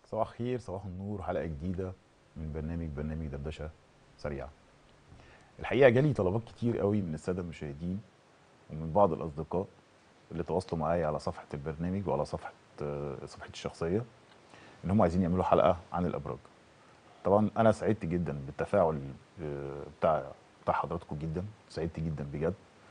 صباح الخير صباح النور حلقه جديده من برنامج برنامج دردشه سريعه الحقيقه جالي طلبات كتير قوي من الساده المشاهدين ومن بعض الاصدقاء اللي تواصلوا معايا على صفحه البرنامج وعلى صفحه آه، صفحتي الشخصيه ان هم عايزين يعملوا حلقه عن الابراج طبعا انا سعدت جدا بالتفاعل آه، بتاع بتاع حضراتكم جدا سعدت جدا بجد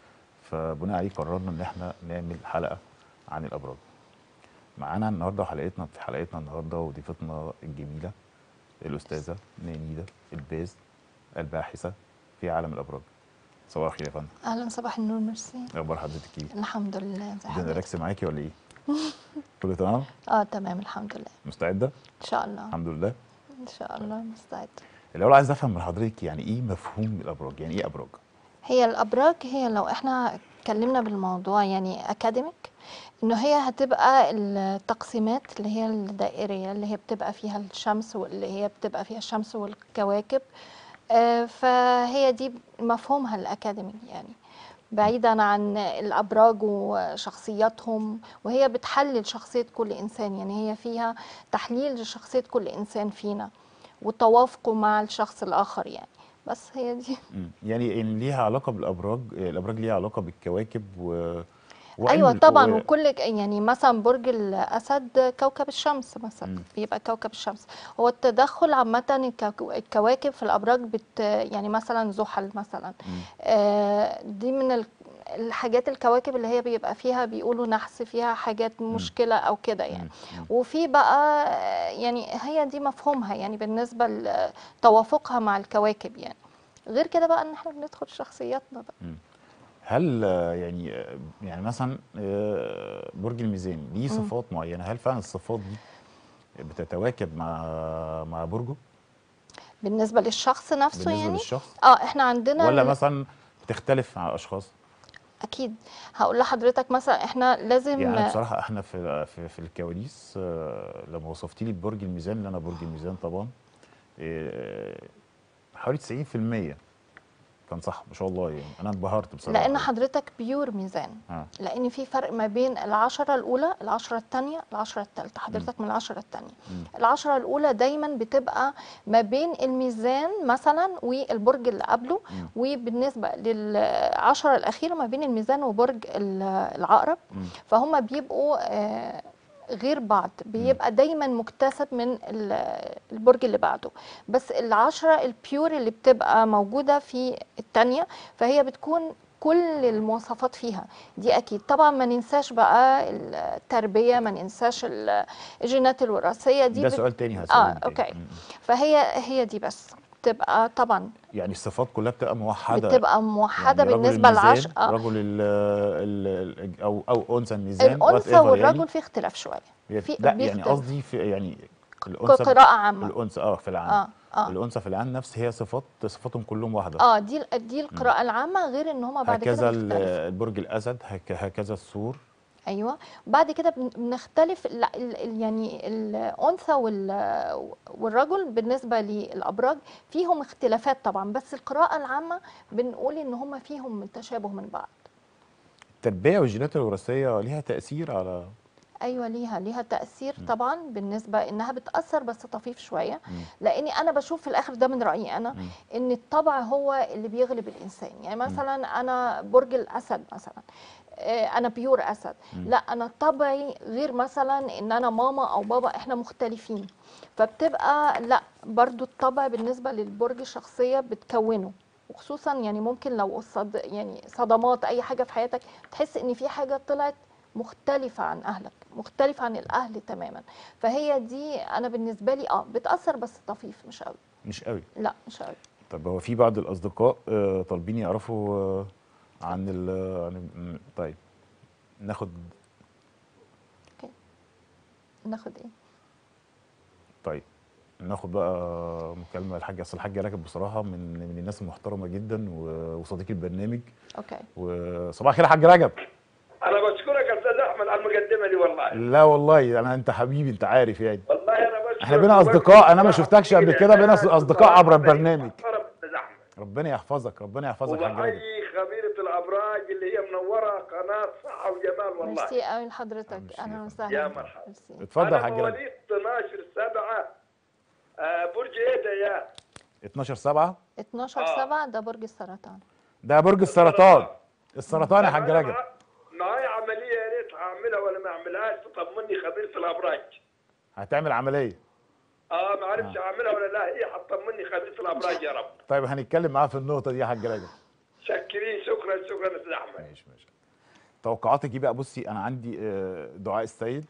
فبناء عليه قررنا ان احنا نعمل حلقه عن الابراج معانا النهارده حلقتنا في حلقتنا النهارده وضيفتنا الجميله الاستاذه نانيده الباز الباحثه في عالم الابراج صباح الخير يا فندم اهلا صباح النور ميرسي اخبار حضرتك ايه؟ الحمد لله ازي الدنيا حضرتك راكسه معاكي ولا ايه؟ كله تمام؟ اه تمام الحمد لله مستعده؟ ان شاء الله الحمد لله ان شاء الله مستعد الاول عايز افهم من حضرتك يعني ايه مفهوم الابراج؟ يعني ايه ابراج؟ هي الابراج هي لو احنا اتكلمنا بالموضوع يعني اكاديميك انه هي هتبقى التقسيمات اللي هي الدائريه اللي هي بتبقى فيها الشمس واللي هي بتبقى فيها الشمس والكواكب آه، فهي دي مفهومها الاكاديمي يعني بعيدا عن الابراج وشخصياتهم وهي بتحلل شخصيه كل انسان يعني هي فيها تحليل لشخصيه كل انسان فينا وتوافقه مع الشخص الاخر يعني بس هي دي مم. يعني ان ليها علاقه بالابراج الابراج ليها علاقه بالكواكب و وعلم ايوه ال- طبعا و- وكل ك- يعني مثلا برج الاسد كوكب الشمس مثلا مم. بيبقى كوكب الشمس هو التدخل عامه الكوك- الكواكب في الابراج بت يعني مثلا زحل مثلا مم. آه، دي من ال- الحاجات الكواكب اللي هي بيبقى فيها بيقولوا نحس فيها حاجات مشكله او كده يعني مم. مم. وفي بقى آه، يعني هي دي مفهومها يعني بالنسبه لتوافقها مع الكواكب يعني غير كده بقى ان احنا بندخل شخصياتنا بقى هل آه، يعني آه، يعني مثلا آه، برج الميزان ليه صفات معينه هل فعلا الصفات دي بتتواكب مع مع برجه بالنسبه للشخص نفسه بالنسبه يعني للشخص اه احنا عندنا ولا ال- مثلا بتختلف مع اشخاص اكيد هقول لحضرتك مثلا احنا لازم يعني أنا بصراحه احنا في في, في الكواليس آه، لما وصفتي لي برج الميزان اللي انا برج الميزان طبعا آه، حوالي 90% كان صح ما شاء الله يعني انا انبهرت بصراحه لان حضرتك بيور ميزان آه. لان في فرق ما بين العشرة الاولى العشرة الثانيه العشرة الثالثه حضرتك من العشرة الثانيه مم. العشرة الاولى دايما بتبقى ما بين الميزان مثلا والبرج اللي قبله مم. وبالنسبه للعشرة الاخيره ما بين الميزان وبرج ال- العقرب مم. فهم بيبقوا آه، غير بعض بيبقى دايما مكتسب من ال- البرج اللي بعده بس العشرة البيور اللي بتبقى موجودة في التانية فهي بتكون كل المواصفات فيها دي اكيد طبعا ما ننساش بقى التربيه ما ننساش ال- الجينات الوراثيه دي ده بت- سؤال تاني هسأله اه تاني. اوكي مم. فهي هي دي بس تبقى طبعا يعني الصفات كلها بتبقى موحده بتبقى موحده يعني رجل بالنسبه الميزان، للعشر آه. رجل ال ال ال او او انثى الميزان الانثى whatever والرجل يعني. في اختلاف شويه يعني في- لا يعني بيختلف. قصدي في يعني الانثى كقراءه عامه الانثى اه في العام اه اه الانثى في العام نفس هي صفات صفاتهم كلهم واحده اه دي دي القراءة العامة غير ان هما بعد هكذا كده ال- بيختلفوا البرج الاسد هك هكذا السور ايوه بعد كده بن- بنختلف لا ال- ال- يعني الانثى وال- والرجل بالنسبة للابراج فيهم اختلافات طبعا بس القراءة العامة بنقول ان هما فيهم تشابه من بعض التربيه والجينات الوراثيه ليها تاثير على ايوه ليها ليها تاثير طبعا بالنسبه انها بتاثر بس طفيف شويه مم. لاني انا بشوف في الاخر ده من رايي انا مم. ان الطبع هو اللي بيغلب الانسان يعني مثلا انا برج الاسد مثلا آه، انا بيور اسد مم. لا انا طبعي غير مثلا ان انا ماما او بابا احنا مختلفين فبتبقى لا برضو الطبع بالنسبه للبرج الشخصيه بتكونه وخصوصا يعني ممكن لو صد يعني صدمات اي حاجه في حياتك تحس ان في حاجه طلعت مختلفة عن أهلك مختلفة عن الأهل تماما فهي دي أنا بالنسبة لي آه بتأثر بس طفيف مش قوي مش قوي لا مش قوي طب هو في بعض الاصدقاء آه، طالبين يعرفوا آه، عن ال عن ال- طيب ناخد ناخد إيه طيب ناخد بقى مكالمه الحاج اصل الحاج رجب بصراحه من من الناس المحترمه جدا و- وصديق البرنامج أوكي وصباح الخير يا حاج رجب انا بشكرك يا استاذ احمد على المقدمه دي والله لا والله انا انت حبيبي انت عارف يعني والله انا بشكرك احنا بينا اصدقاء انا ما شفتكش قبل كده بينا اصدقاء عبر البرنامج محترم استاذ احمد ربنا يحفظك ربنا يحفظك يا حاج رجب وبحيي خبيره الابراج اللي هي منوره قناه صحه وجمال والله ميرسي قوي لحضرتك ميرسي أهلا يا وسهلا يا مرحبا. ميرسي اتفضل يا انا حاج رجب مواليد 12 7 برج ايه ده يا 12 7 12 آه. 7 ده برج السرطان ده برج السرطان السرطان يا حاج معايا- رجب معايا عمليه يا ريت هعملها ولا ما اعملهاش تطمني خبير في الابراج هتعمل عمليه اه ما عرفتش اعملها ولا لا هي هتطمني خبير في الابراج يا رب طيب هنتكلم معاه في النقطه دي يا حاج رجب شكرين شكرا شكرا يا استاذ احمد ماشي ماشي توقعاتك ايه بقى بصي انا عندي آه، دعاء السيد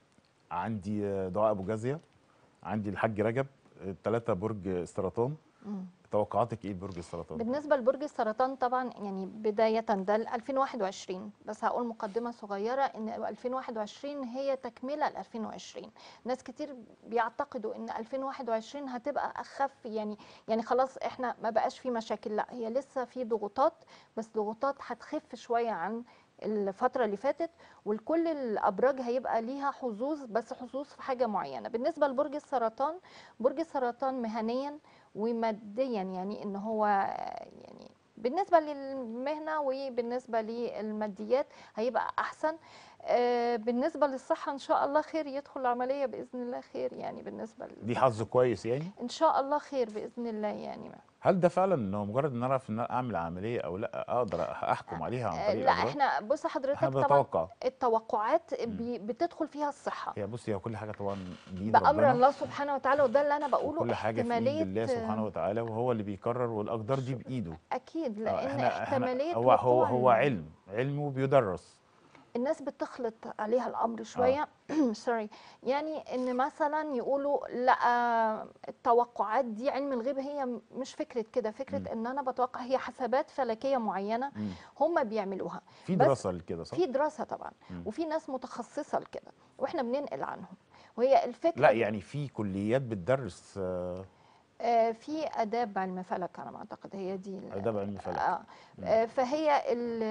عندي آه، دعاء ابو جازيه عندي الحاج رجب الثلاثه برج السرطان توقعاتك ايه برج السرطان بالنسبه لبرج السرطان طبعا يعني بدايه ده ل 2021 بس هقول مقدمه صغيره ان 2021 هي تكمله ل 2020 ناس كتير بيعتقدوا ان 2021 هتبقى اخف يعني يعني خلاص احنا ما بقاش في مشاكل لا هي لسه في ضغوطات بس ضغوطات هتخف شويه عن الفترة اللي فاتت ولكل الأبراج هيبقى ليها حظوظ بس حظوظ في حاجة معينة بالنسبة لبرج السرطان برج السرطان مهنيا وماديا يعني ان هو يعني بالنسبه للمهنه وبالنسبه للماديات هيبقى احسن آه، بالنسبه للصحه ان شاء الله خير يدخل العمليه باذن الله خير يعني بالنسبه ل... دي حظ كويس يعني ان شاء الله خير باذن الله يعني هل ده فعلا انه مجرد ان اعرف ان انا اعمل عمليه او لا اقدر احكم عليها عن آه، طريق لا الأبراج؟ احنا بص حضرتك احنا طبعا بنتوقع التوقعات بي بتدخل فيها الصحه هي بصي هي كل حاجه طبعا بايد بامر ربنا الله سبحانه وتعالى وده اللي انا بقوله كل حاجه في ايد احتماليه الله سبحانه وتعالى وهو اللي بيقرر والاقدار دي بايده اكيد آه، لان احتماليه هو هو وقوع هو ال- علم علمه بيدرس الناس بتخلط عليها الامر شويه سوري يعني ان مثلا يقولوا لا التوقعات دي علم الغيب هي م- مش فكره كده فكره مم. ان انا بتوقع هي حسابات فلكيه معينه مم. هم بيعملوها في بس دراسه لكده صح في دراسه طبعا مم. وفي ناس متخصصه لكده واحنا بننقل عنهم وهي الفكره لا يعني في كليات بتدرس آه، آه، في اداب علم فلك على ما اعتقد هي دي ال- آداب علم فلك. آه. آه، فهي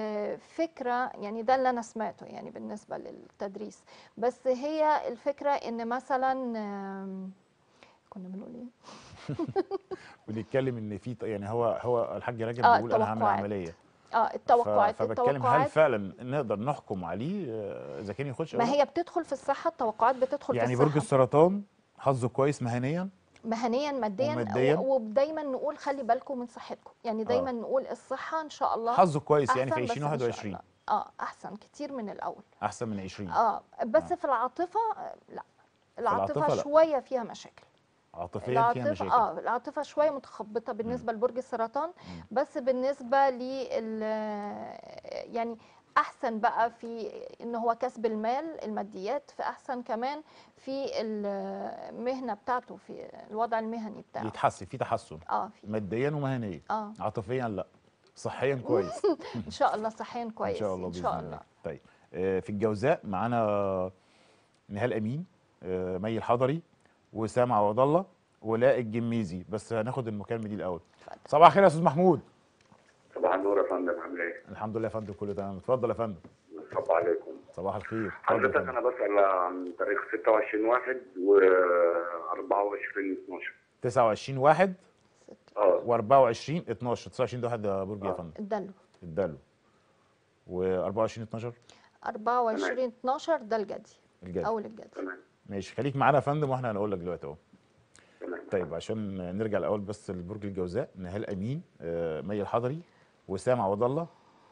الفكره يعني ده اللي انا سمعته يعني بالنسبه للتدريس بس هي الفكره ان مثلا آم، كنا بنقول ايه بنتكلم ان في ط- يعني هو هو الحاج رجب آه، بيقول انا هعمل التوقعات. عمليه اه ف- التوقعات فبتكلم هل التوقعات فعلا نقدر نحكم عليه آه، اذا كان يخش أو ما لا؟ هي بتدخل في الصحه التوقعات بتدخل يعني في برج الصحه السرطان حظه كويس مهنيا مهنيا ماديا ومادياً. و- ودايما نقول خلي بالكم من صحتكم يعني دايما نقول الصحه ان شاء الله حظه كويس يعني في أحسن بس إن شاء 2021 الله. اه احسن كتير من الاول احسن من 20 اه بس آه. في العاطفه آه، لا العاطفة العاطفه لا. شويه فيها مشاكل عاطفيا فيها العاطفه مشاكل اه العاطفه شويه متخبطه بالنسبه لبرج السرطان بس بالنسبه لل يعني احسن بقى في ان هو كسب المال الماديات فاحسن كمان في المهنه بتاعته في الوضع المهني بتاعه يتحسن في تحسن اه في ماديا ومهنيا اه عاطفيا لا صحيا كويس ان شاء الله صحيا كويس ان شاء الله ان باذن شاء الله الله طيب آه، في الجوزاء معانا نهال امين آه، مي الحضري وسام عوض الله ولاء الجميزي بس هناخد المكالمه دي الاول اتفضل. صباح الخير يا استاذ محمود صباح النور يا فندم عامل ايه؟ الحمد لله يا فندم كله تمام اتفضل يا فندم صباح عليكم صباح الخير اتفضل يا حضرتك فندم. انا بسال عن تاريخ 26 واحد و 24 12 29 1 اه و24 12 29 ده واحد يا برج يا آه. فندم الدلو الدلو و24 12 24 12 ده الجدي الجد اول الجدي تمام ماشي خليك معانا يا فندم واحنا هنقول لك دلوقتي اهو تمام طيب عشان نرجع الاول بس لبرج الجوزاء نهال امين آه، مي الحضري وسام عوض الله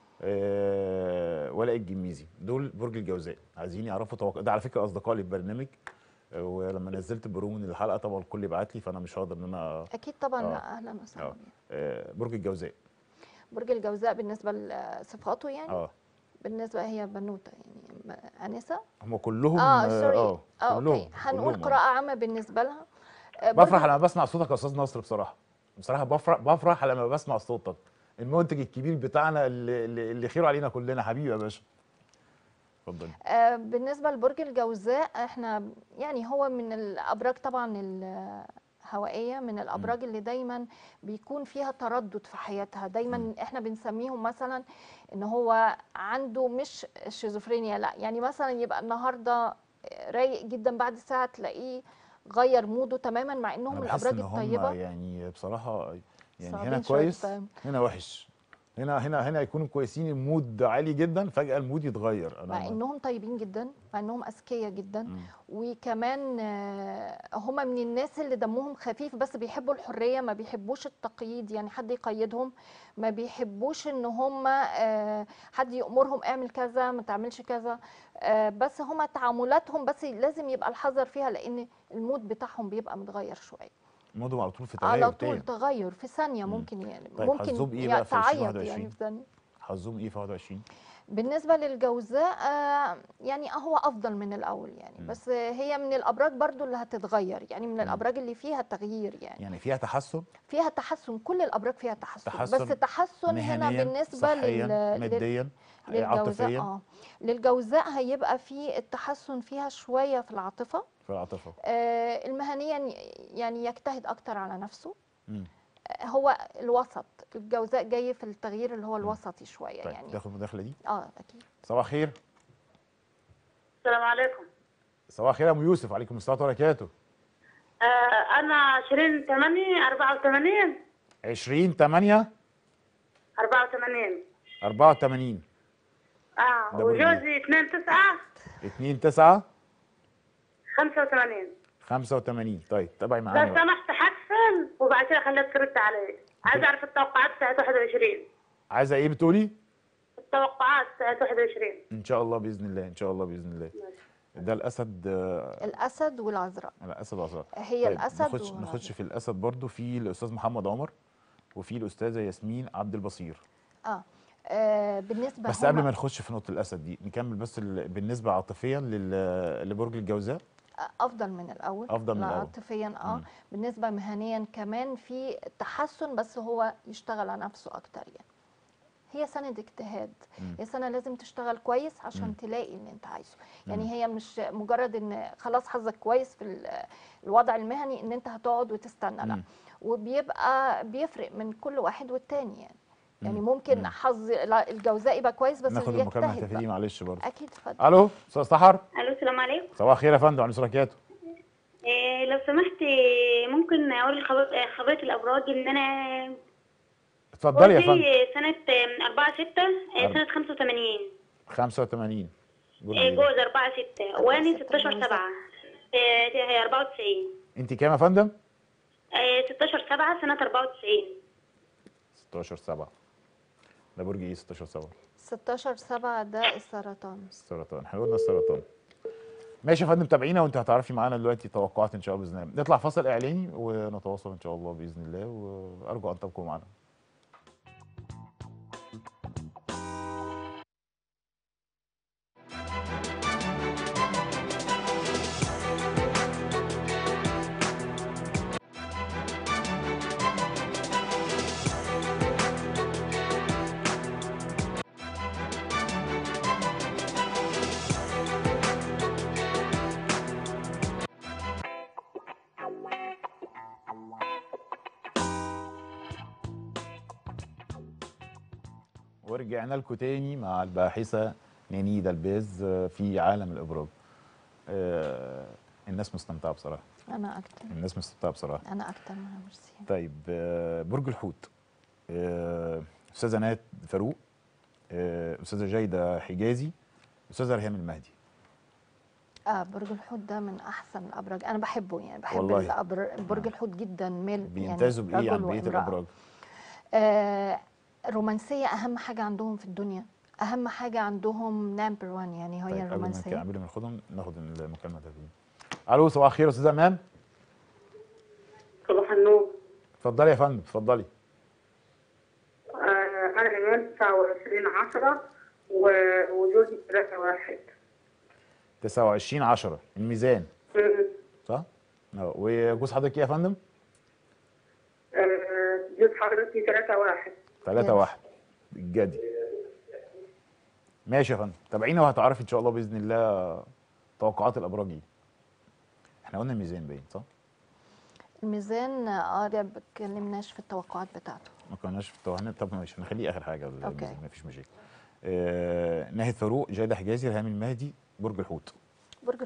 آه، ولاء الجميزي دول برج الجوزاء عايزين يعرفوا توقع ده على فكره اصدقاء لي في البرنامج آه، ولما نزلت برو من الحلقه طبعا الكل بعت لي فانا مش هقدر ان انا اكيد طبعا آه. لا اهلا وسهلا اه آه، برج الجوزاء برج الجوزاء بالنسبه لصفاته يعني اه بالنسبه هي بنوته يعني م- انسه هم كلهم اه سوري اه اه كلهم اوكي هنقول كلهم، آه. قراءه عامه بالنسبه لها آه، برج بفرح لما بسمع صوتك يا استاذ نصر بصراحه بصراحه بفرح بفرح لما بسمع صوتك المنتج الكبير بتاعنا اللي, اللي اللي خيره علينا كلنا حبيبي يا باشا اتفضلي آه، بالنسبة لبرج الجوزاء احنا يعني هو من الأبراج طبعا الهوائية من الأبراج اللي دايما بيكون فيها تردد في حياتها دايما احنا بنسميهم مثلا ان هو عنده مش شيزوفرينيا لا يعني مثلا يبقى النهاردة رايق جدا بعد ساعة تلاقيه غير موده تماما مع انهم انا من بحس الابراج ان هم الطيبه يعني بصراحه يعني صعبين هنا شوية كويس الفهم. هنا وحش هنا هنا هنا يكونوا كويسين المود عالي جدا فجاه المود يتغير مع انهم طيبين جدا مع انهم اذكياء جدا مم. وكمان آه، هم من الناس اللي دمهم خفيف بس بيحبوا الحريه ما بيحبوش التقييد يعني حد يقيدهم ما بيحبوش ان هم آه، حد يامرهم اعمل كذا ما تعملش كذا آه، بس هم تعاملاتهم بس لازم يبقى الحذر فيها لان المود بتاعهم بيبقى متغير شويه مودهم على طول في تغير على تاني. طول تغير في ثانيه مم. ممكن يعني طيب ممكن حظهم إيه يعني بقى في تعيط 2021 يعني في ثانيه حظهم ايه في 21 بالنسبة للجوزاء آه، يعني هو أفضل من الأول يعني مم. بس هي من الأبراج برضو اللي هتتغير يعني من مم. الأبراج اللي فيها تغيير يعني يعني فيها تحسن فيها تحسن كل الأبراج فيها تحسن, تحسن بس تحسن هنا مهنيا بالنسبة صحيا لل... لل... ماديا للجوزاء عاطفيا اه للجوزاء هيبقى في التحسن فيها شوية في العاطفة في العاطفه آه المهنيا يعني يجتهد أكتر على نفسه مم. آه، هو الوسط الجوزاء جاي في التغيير اللي هو الوسطي شوية طيب يعني تاخد المداخله دي اه أكيد صباح الخير السلام عليكم صباح الخير يا ام يوسف عليكم السلام وبركاته آه أنا 20 8 84 20 8 84 84 اه ده برج إيه؟ وجوزي 2 9 2 9 85 85 طيب تابعي لو معانا بقى. سمحت حقفل وبعد كده خليك ترد علي عايز أعرف التوقعات بتاعت 21 عايزه ايه بتقولي التوقعات بتاعت 21 ان شاء الله باذن الله ان شاء الله باذن الله ده الاسد آه، الأسد والعذراء الاسد وعذراء هي طيب الأسد نخش والعذراء. نخش في الاسد برضو في الاستاذ محمد عمر وفي الاستاذه ياسمين عبد البصير اه, آه بالنسبه بس هما- قبل ما نخش في نقطه الاسد دي نكمل بس ال- بالنسبه عاطفيا لل- لبرج الجوزاء افضل من الاول أفضل من لا، الأول. عاطفيا اه مم. بالنسبه مهنيا كمان في تحسن بس هو يشتغل على نفسه اكتر يعني هي سنة اجتهاد مم. هي سنة لازم تشتغل كويس عشان مم. تلاقي اللي انت عايزه مم. يعني هي مش مجرد ان خلاص حظك كويس في ال- الوضع المهني ان انت هتقعد وتستنى لا مم. وبيبقى بيفرق من كل واحد والتاني يعني يعني مم. ممكن مم. حظ لا، الجوزاء يبقى كويس بس ناخد اللي المكالمه يجتهد الهاتفيه دي بقى. معلش برضه اكيد اتفضل الو استاذ سحر الو السلام عليكم صباح الخير يا فندم على وبركاته إيه لو سمحت إيه، ممكن اقول الخبر- إيه، خبريه الابراج ان انا اتفضلي يا جوزي فندم سنه 4 6 أرب- سنه 85 85 برج إيه، إيه؟ جوز 4 6 واني ستة 16 جوزك. 7 هي 94 انت كام يا فندم إيه، 16 7 سنه 94 16 7 ده برج ايه 16 7 16 7 ده السرطان السرطان احنا قلنا السرطان ماشي يا فندم تابعينا وانت هتعرفي معانا دلوقتي توقعات ان شاء الله باذن الله نطلع فاصل اعلاني ونتواصل ان شاء الله باذن الله وارجو ان تبقوا معنا ورجعنا لكم تاني مع الباحثه نينيدا الباز في عالم الابراج آه، الناس مستمتعه بصراحه انا اكتر الناس مستمتعه بصراحه انا اكتر منها ميرسي طيب آه، برج الحوت آه، استاذه نات فاروق آه، استاذه جيده حجازي استاذه ريهام المهدي اه برج الحوت ده من احسن الابراج انا بحبه يعني بحب والله. الأبر... برج الحوت جدا ميل بيمتازوا يعني بايه عن رجل بقيه وامرأة. الابراج آه الرومانسيه اهم حاجه عندهم في الدنيا اهم حاجه عندهم نمبر 1 يعني هي طيب قبل ما الرومانسيه قبل ما ناخدهم ناخد المكالمه التانية الو صباح الخير يا استاذه امام صباح النور اتفضلي يا فندم اتفضلي آه انا ايمان 29 10 وجوزي 3 1 29 10 الميزان صح؟ اه وجوز حضرتك ايه يا فندم؟ جوز حضرتك 3 1 3 Yes. 1 الجدي ماشي يا فندم تابعينا وهتعرفي ان شاء الله باذن الله توقعات الابراج ايه احنا قلنا الميزان باين صح؟ الميزان اه ده ما اتكلمناش في التوقعات بتاعته ما كناش في التوهان طب ماشي هنخليه اخر حاجه الميزان أوكي. مفيش مشاكل آه ناهد فاروق جاده حجازي ريهام المهدي برج الحوت برج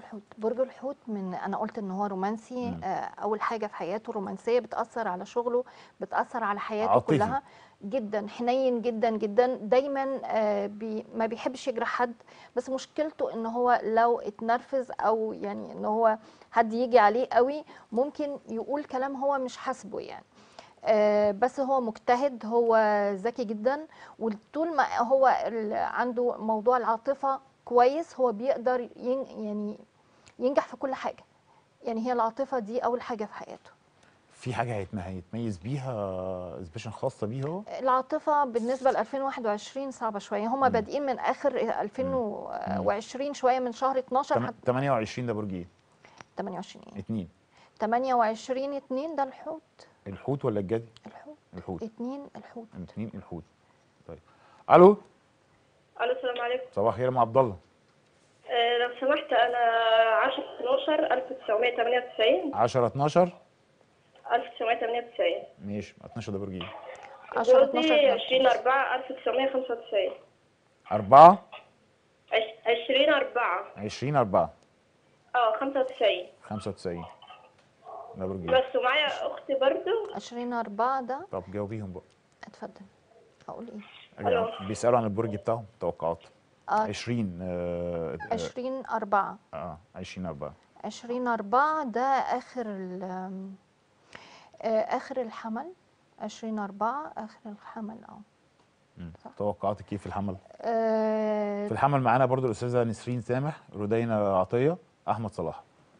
الحوت برج الحوت من انا قلت ان هو رومانسي مم. آه، اول حاجه في حياته رومانسيه بتاثر على شغله بتاثر على حياته عاطفي. كلها جدا حنين جدا جدا دايما آه، بي ما بيحبش يجرح حد بس مشكلته ان هو لو اتنرفز او يعني ان هو حد يجي عليه قوي ممكن يقول كلام هو مش حاسبه يعني آه، بس هو مجتهد هو ذكي جدا وطول ما هو ال- عنده موضوع العاطفة كويس هو بيقدر ين يعني ينجح في كل حاجة يعني هي العاطفة دي أول حاجة في حياته في حاجه هيتم- هيتميز بيها سبيشال خاصه بيه هو العاطفة بالنسبة ل 2021 صعبة شوية هما مم. بادئين من آخر 2020 شوية من شهر 12 تم- حتى 28 ده برج ايه 28 يعني اتنين 28 2 ده الحوت الحوت ولا الجدي الحوت الحوت اتنين الحوت اتنين الحوت طيب الو الو السلام عليكم صباح الخير يا ام عبد الله آه، لو سمحت انا 10 12 1998 10 12 1998 ماشي 12 ده برج ايه 10 جوزي 12 20 4 1995 4 عش- 20 4 20 4 اه 95 95 ده برج ايه بس ومعايا اختي برضو 20 4 ده طب جاوبيهم بقى اتفضل اقول ايه يا جماعة، بيسالوا عن البرج بتاعهم توقعات اه 20 آه 20 4 اه 20 4 20 4 ده آخر ال آه، آخر الحمل 20 4 آخر الحمل اه مم. صح. توقعاتك ايه في الحمل آه، في الحمل معانا برضو الاستاذه نسرين سامح رودينا عطيه احمد صلاح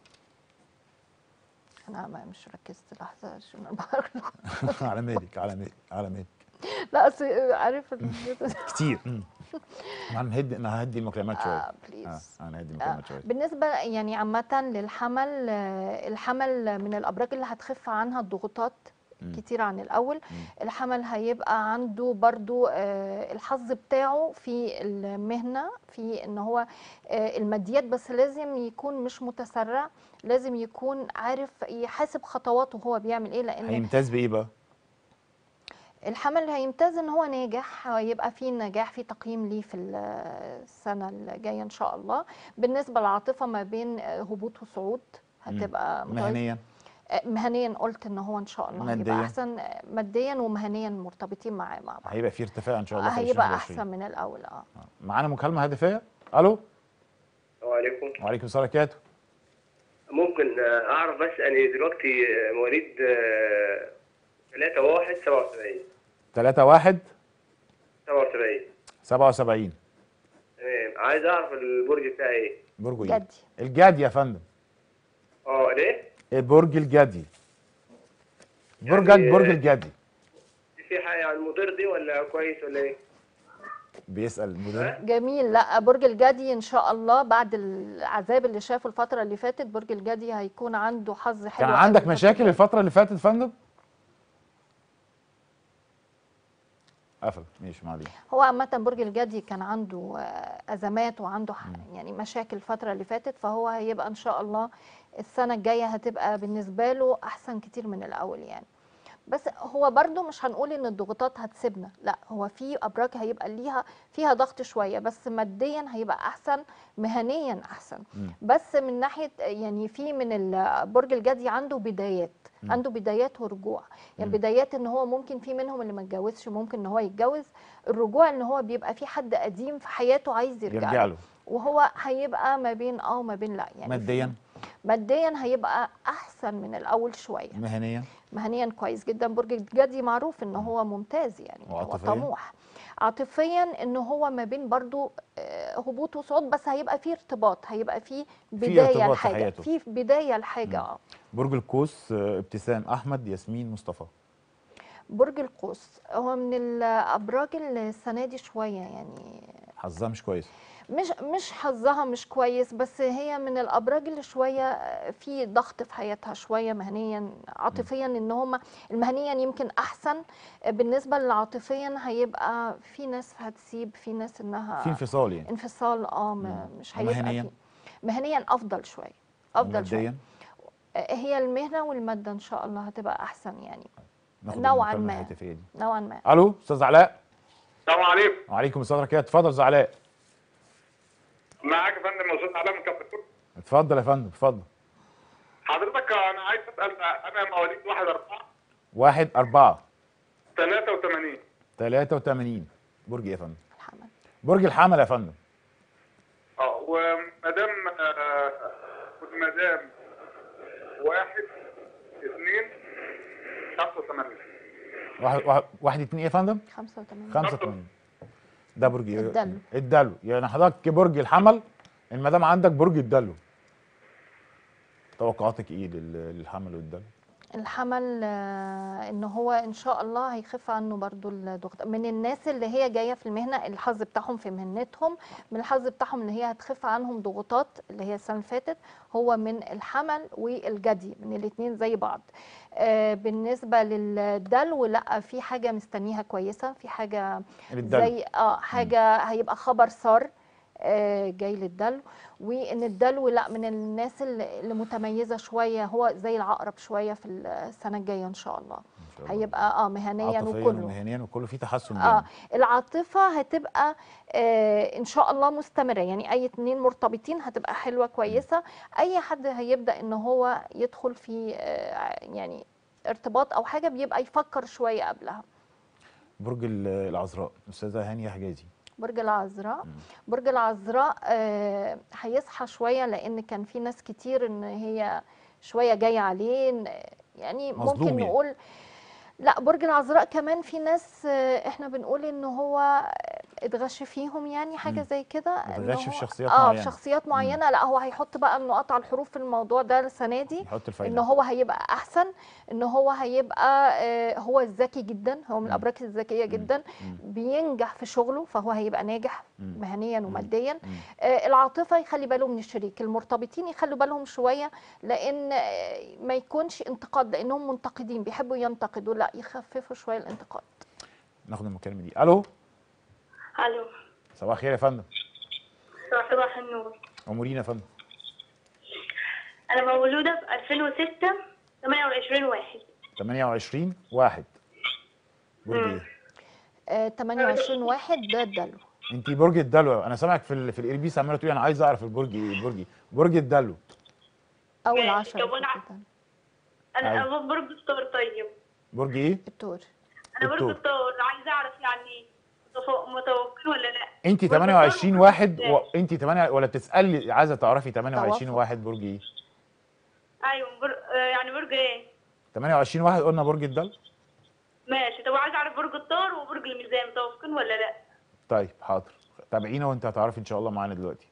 أنا ما مش ركزت لحظة 20 4 على مالك على مالك على مالك لا أصل عارف ال- كتير مم. هنهدي هنهدي المكالمات شويه آه اه بليز هنهدي آه، المكالمات شويه بالنسبة يعني عامة للحمل آه، الحمل من الأبراج اللي هتخف عنها الضغوطات مم. كتير عن الأول مم. الحمل هيبقى عنده برضو آه، الحظ بتاعه في المهنة في ان هو آه، الماديات بس لازم يكون مش متسرع لازم يكون عارف يحاسب خطواته وهو بيعمل ايه لان هيمتاز بايه بقى الحمل هيمتاز ان هو ناجح هيبقى فيه نجاح في تقييم ليه في السنة الجاية ان شاء الله بالنسبة للعاطفة ما بين آه، هبوط وصعود هتبقى متوازنة. مهنيا آه، مهنيا قلت ان هو ان شاء الله مادياً؟ هيبقى احسن آه، ماديا ومهنيا مرتبطين معاه مع بعض هيبقى في ارتفاع ان شاء الله في هيبقى 2021. احسن من الاول اه آه. معانا مكالمه هاتفيه الو السلام عليكم وعليكم السلام وبركاته ممكن آه، اعرف بس انا دلوقتي آه، مواليد 3 1 77 3 1 77 77 تمام عايز اعرف البرج بتاعي ايه برج ايه جدي الجدي يا فندم اه ليه برج الجدي برجك يعني- برج الجدي في حاجه عن المدير دي ولا كويس ولا ايه بيسال المدير جميل لا برج الجدي ان شاء الله بعد العذاب اللي شافه الفتره اللي فاتت برج الجدي هيكون عنده حظ حلو كان قوي عندك الفترة مشاكل دي. الفتره اللي فاتت يا فندم قفل ماشي ما علينا هو عامه برج الجدي كان عنده آه، ازمات وعنده ح- يعني مشاكل الفتره اللي فاتت فهو هيبقى ان شاء الله السنه الجايه هتبقى بالنسبه له احسن كتير من الاول يعني بس هو برضو مش هنقول ان الضغوطات هتسيبنا لا هو في ابراج هيبقى ليها فيها ضغط شويه بس ماديا هيبقى احسن مهنيا احسن مم. بس من ناحيه يعني في من ال- برج الجدي عنده بدايات مم. عنده بدايات ورجوع يعني مم. بدايات ان هو ممكن في منهم اللي ما اتجوزش ممكن ان هو يتجوز الرجوع ان هو بيبقى في حد قديم في حياته عايز يرجع, يرجع له وهو هيبقى ما بين اه وما بين لا يعني ماديا ماديا هيبقى احسن من الاول شويه مهنيا مهنيا كويس جدا برج الجدي معروف ان هو ممتاز يعني هو وعاطفياً؟ طموح عاطفيا ان هو ما بين برضو آه، هبوط وصعود بس هيبقى فيه ارتباط هيبقى فيه بدايه ارتباط في لحاجه حياته. في بدايه لحاجه مم. اه برج القوس آه، ابتسام احمد ياسمين مصطفى برج القوس هو من الابراج السنه دي شويه يعني حظها مش كويس مش مش حظها مش كويس بس هي من الابراج اللي شويه في ضغط في حياتها شويه مهنيا عاطفيا ان هم المهنيا يمكن احسن بالنسبه للعاطفيا هيبقى في ناس هتسيب في ناس انها في انفصال يعني انفصال اه مم. ما- مش هيبقى ومهنياً؟ في مهنيا افضل شويه افضل شويه ماديا هي المهنه والماده ان شاء الله هتبقى احسن يعني ناخد نوعاً المكالمة ما. الهاتفية دي نوعا ما الو استاذ علاء السلام عليكم وعليكم السلام ورحمه الله اتفضل يا استاذ علاء معاك يا فندم استاذ علاء من كابتن اتفضل يا فندم اتفضل حضرتك انا عايز اسال انا مواليد 1 4 واحد أربعة 83 83 برج ايه يا فندم؟ الحمل برج الحمل يا فندم اه ومدام آه، والمدام واحد اثنين 85 واحد واحد, واحد اتنين ايه يا فندم؟ 85 85 ده برج ايه؟ الدلو. الدلو يعني حضرتك برج الحمل المدام عندك برج الدلو توقعاتك ايه لل- للحمل والدلو؟ الحمل آه، ان هو ان شاء الله هيخف عنه برضو الضغط من الناس اللي هي جايه في المهنه الحظ بتاعهم في مهنتهم من الحظ بتاعهم اللي هي هتخف عنهم ضغوطات اللي هي السنه اللي فاتت هو من الحمل والجدي من الاثنين زي بعض آه، بالنسبه للدلو لا في حاجه مستنيها كويسه في حاجه للدلو. زي اه حاجه هيبقى خبر سار آه، جاي للدلو وان الدلو لا من الناس اللي اللي متميزه شويه هو زي العقرب شويه في السنه الجايه ان شاء الله إن شاء الله. هيبقى اه مهنيا عاطفيا وكله ومهنيا وكله فيه تحسن اه جامد العاطفه هتبقى آه ان شاء الله مستمره يعني اي اتنين مرتبطين هتبقى حلوه كويسه اي حد هيبدا ان هو يدخل في آه يعني ارتباط او حاجه بيبقى يفكر شويه قبلها برج ال- العذراء استاذه هانيه حجازي برج العذراء برج العذراء آه، هيصحى شويه لان كان في ناس كتير ان هي شويه جايه عليه إن- يعني مظلوم ممكن يعني. نقول لا برج العذراء كمان في ناس آه، احنا بنقول ان هو اتغش فيهم يعني حاجه مم. زي كده إن اتغش في هو- شخصيات اه معينة. في شخصيات معينه لا هو هيحط بقى النقاط على الحروف في الموضوع ده السنه دي يحط ان الفايده هو هيبقى احسن ان هو هيبقى آه، هو الذكي جدا هو من مم. الابراج الذكيه جدا مم. بينجح في شغله فهو هيبقى ناجح مم. مهنيا وماديا مم. آه، العاطفه يخلي باله من الشريك المرتبطين يخلوا بالهم شويه لان آه، ما يكونش انتقاد لانهم منتقدين بيحبوا ينتقدوا لا يخففوا شويه الانتقاد ناخد المكالمه دي الو الو صباح الخير يا فندم صباح النور امورينا يا فندم انا مولوده في 2006 28 واحد 28 واحد برج مم. ايه؟ آه، 28 واحد ده الدلو انت برج الدلو انا سامعك في ال في الاي بي عماله تقولي انا عايز اعرف البرج ايه برج ايه برج الدلو اول ماشي، عشرة طب وأنا في الدلو. انا أيوة. أنا برج الثور طيب برج ايه التور انا برج الثور. الثور عايزه اعرف يعني متفوق- متوكل ولا لا انت برج 28 الثور واحد وبرج و... انت 8 ولا بتسالي عايزه تعرفي 28 توافق. واحد برج ايه ايوه بر... آه، يعني برج ايه 28 واحد قلنا برج الدلو ماشي طب عايزه اعرف برج الثور وبرج الميزان متوافقين ولا لا طيب حاضر تابعينا وانت هتعرفي ان شاء الله معانا دلوقتي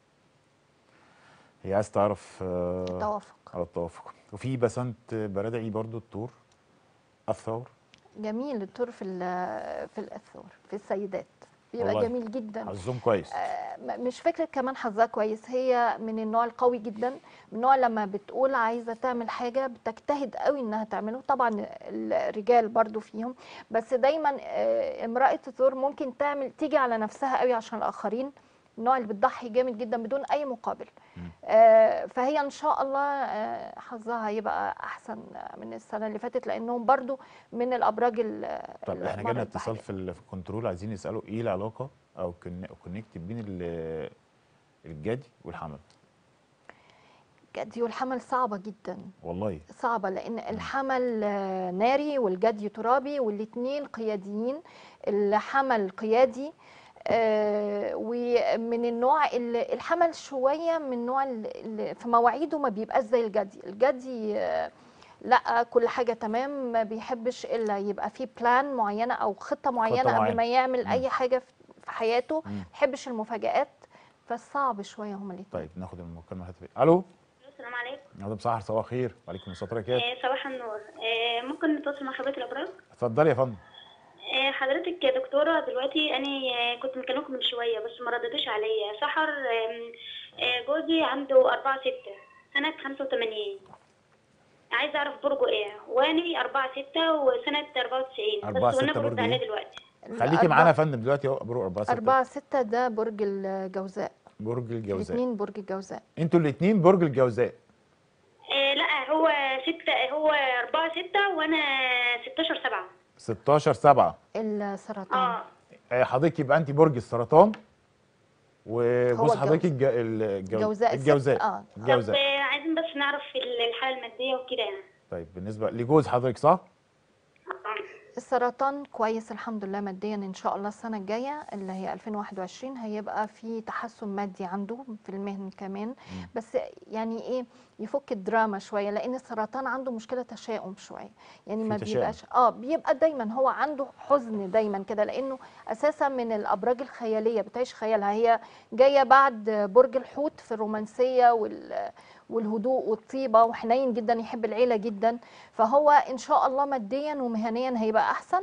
هي عايز تعرف آه، التوافق على التوافق وفي بسنت بردعي برضو التور الثور جميل التور في ال- في الاثور في السيدات بيبقى والله. جميل جدا حظهم كويس م- مش فكرة كمان حظها كويس هي من النوع القوي جدا من النوع لما بتقول عايزة تعمل حاجة بتجتهد قوي انها تعمله طبعا الرجال برضو فيهم بس دايما آه، امرأة الثور ممكن تعمل تيجي على نفسها قوي عشان الآخرين النوع اللي بتضحي جامد جدا بدون أي مقابل آه، فهي ان شاء الله آه، حظها هيبقى احسن من السنه اللي فاتت لانهم برضو من الابراج ال- طب اللي احنا جالنا مرت اتصال بحاجة. في ال- في الكنترول عايزين يسالوا ايه العلاقه او كونكت بين ال- الجدي والحمل الجدي والحمل صعبه جدا والله صعبة لأن الحمل آه، ناري والجدي ترابي والاتنين قياديين الحمل قيادي آه، ومن النوع اللي الحمل شوية من نوع اللي في مواعيده ما بيبقاش زي الجدي الجدي آه، لا كل حاجة تمام ما بيحبش إلا يبقى فيه بلان معينة أو خطة معينة معينة. قبل ما يعمل مم. أي حاجة في في حياته مم. ما بيحبش المفاجآت فصعب شوية هما الاتنين طيب ناخد المكالمه الهاتفيه الو السلام عليكم مدام سحر صباح الخير وعليكم السلام وبركاته آه، صباح النور آه، ممكن نتواصل مع خبيره الابراج اتفضلي يا فندم آه، حضرتك يا دكتورة دلوقتي أنا آه، كنت مكلمكم من شوية بس ما ردتوش عليا سحر آم، آه، جوزي عنده أربعة ستة سنة خمسة وتمانين عايزة أعرف برجه إيه وأنا أربعة ستة وسنة أربعة وتسعين أربعة بس وأنا ستة برد برج عليه إيه؟ دلوقتي خليكي معانا يا فندم دلوقتي اهو برج 4 6 أربعة ستة ده برج الجوزاء برج الجوزاء الاثنين برج الجوزاء انتوا الاثنين برج الجوزاء آه، لا هو ستة هو أربعة ستة وأنا ستاشر سبعة 16 7 السرطان اه حضرتك يبقى انت برج السرطان وجوز هو حضرتك الجوز. الج... الجو... جوزاء الست- الجوزاء اه طب الجوزاء آه، عايزين بس نعرف الحالة المادية وكده يعني طيب بالنسبه لجوز حضرتك صح السرطان كويس الحمد لله ماديا ان شاء الله السنه الجايه اللي هي 2021 هيبقى في تحسن مادي عنده في المهن كمان بس يعني ايه يفك الدراما شويه لان السرطان عنده مشكله تشاؤم شويه يعني في ما تشاؤم. بيبقاش اه بيبقى دايما هو عنده حزن دايما كده لانه اساسا من الابراج الخياليه بتعيش خيالها هي جايه بعد برج الحوت في الرومانسيه وال والهدوء والطيبه وحنين جدا يحب العيله جدا فهو ان شاء الله ماديا ومهنيا هيبقى احسن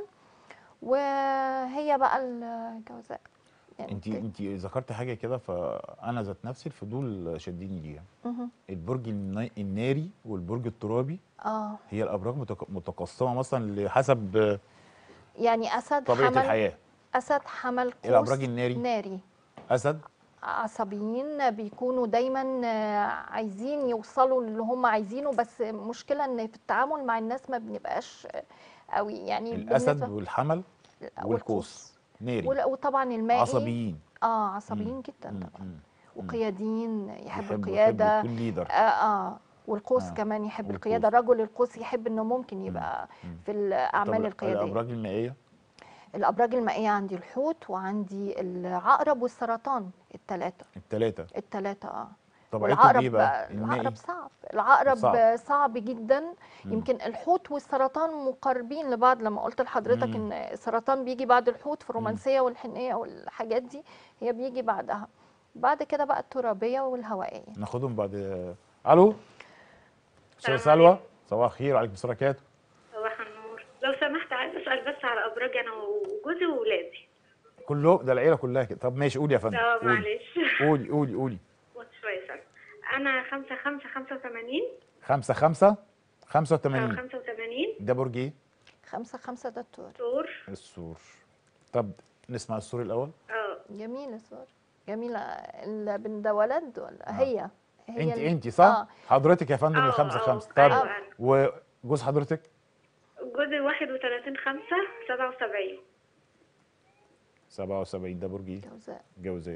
وهي بقى الجوزاء يعني انت انت ذكرت حاجه كده فانا ذات نفسي الفضول شدني ليها مهم. البرج النا- الناري والبرج الترابي اه هي الابراج متق- متقسمه مثلا لحسب يعني اسد طبيعه حمل الحياه اسد حمل قوس الأبراج الناري؟ ناري اسد عصبيين بيكونوا دايما آه، عايزين يوصلوا للي هم عايزينه بس مشكلة ان في التعامل مع الناس ما بنبقاش آه، قوي يعني الاسد بالنسبة- والحمل والقوس ناري ولا- وطبعا المائي عصبيين اه عصبيين مم. جدا مم. طبعا مم. وقياديين يحبوا يحب- القيادة يحب يكون ليدر اه, آه والقوس آه، كمان يحب والقوس. القيادة رجل القوس يحب انه ممكن يبقى مم. في الاعمال طب القيادية الابراج المائيه الابراج المائية عندي الحوت وعندي العقرب والسرطان الثلاثة الثلاثه الثلاثة اه طبيعتهم والعقرب ايه بقى العقرب المائي صعب العقرب صعب. صعب, صعب جدا مم. يمكن الحوت والسرطان مقاربين لبعض لما قلت لحضرتك مم. ان السرطان بيجي بعد الحوت في الرومانسيه والحنيه والحاجات دي هي بيجي بعدها بعد كده بقى الترابيه والهوائيه ناخدهم بعد الو استاذ السلام سلوى صباح الخير وعليكم السلام وبركاته صباح النور لو سمحت عايز اسال بس على ابراج انا وجوزي وولادي كله ده العيله كلها كده طب ماشي قولي يا فندم لا قولي معلش قولي قولي قولي وقت شويه سنة. انا خمسة خمسة خمسة وثمانين خمسة خمسة أو 85 خمسة وثمانين ده برج ايه؟ خمسة خمسة ده التور دور السور طب نسمع السور الأول اه جميل السور جميلة ال- بن ده ولد ولا هي هي انت ال- انت صح؟ اه حضرتك يا فندم آه، الخمسة آه، خمسة أيوة طب أنا. وجوز حضرتك جوزي واحد وثلاثين خمسة سبعة وسبعين 77 ده برج ايه؟ جوزاء جوزاء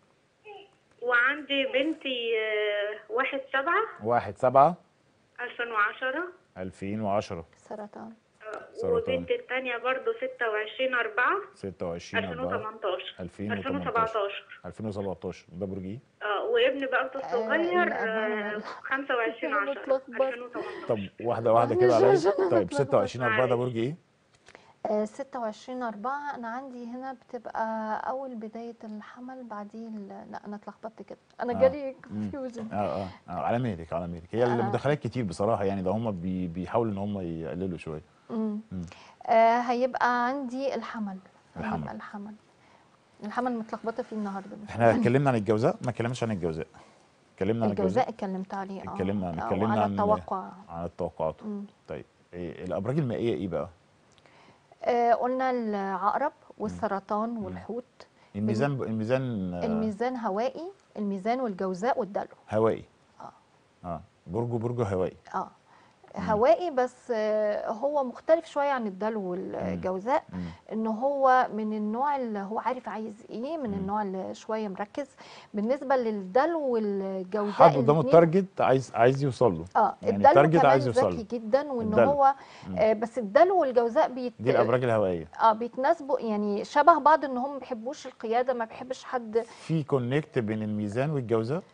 وعندي بنتي آه، واحد سبعة واحد سبعة ألفين وعشرة 2010 سرطان سرطان. وبنتي التانية برضو ستة وعشرين أربعة 26 ألفين 4 وتمنتاشر 2018 2017 2017 ده برج ايه؟ اه وابن بقى الصغير لا، آه، 25 أنا 10 متلخبطة. 2018 طب واحدة واحدة كده عليا عشان أنا طيب اتلخبطت. 26 4 ده برج ايه؟ آه، 26 أربعة أنا عندي هنا بتبقى أول بداية الحمل بعديه ال- لا أنا اتلخبطت كده أنا آه. جالي مم. كونفيوجن اه اه اه على مهلك على مهلك هي آه. المداخلات كتير بصراحة يعني ده هم بي بيحاولوا ان هم يقللوا شوية مم. آه هيبقى عندي الحمل الحمل. هيبقى الحمل الحمل متلخبطة فيه النهاردة مش احنا اتكلمنا عن الجوزاء ما اتكلمناش عن الجوزاء اتكلمنا عن الجوزاء اتكلمت عليه اه اتكلمنا آه، اتكلمنا وعلى عن التوقع عن التوقعات مم. طيب إيه الابراج المائيه ايه بقى آه قلنا العقرب والسرطان والحوت الميزان الميزان آه، الميزان هوائي الميزان والجوزاء والدلو هوائي اه اه برج برج هوائي اه هوائي بس آه، هو مختلف شويه عن الدلو والجوزاء مم. ان هو من النوع اللي هو عارف عايز ايه من النوع اللي شويه مركز بالنسبه للدلو والجوزاء حد قدامه الاتنين- التارجت عايز عايز يوصل له اه يعني الدلو التارجت كمان عايز يوصل له ذكي جدا وان الدلو. هو آه بس الدلو والجوزاء بيت دي الابراج الهوائيه اه بيتناسبوا يعني شبه بعض ان هم ما بيحبوش القياده ما بيحبش حد في كونكت بين الميزان والجوزاء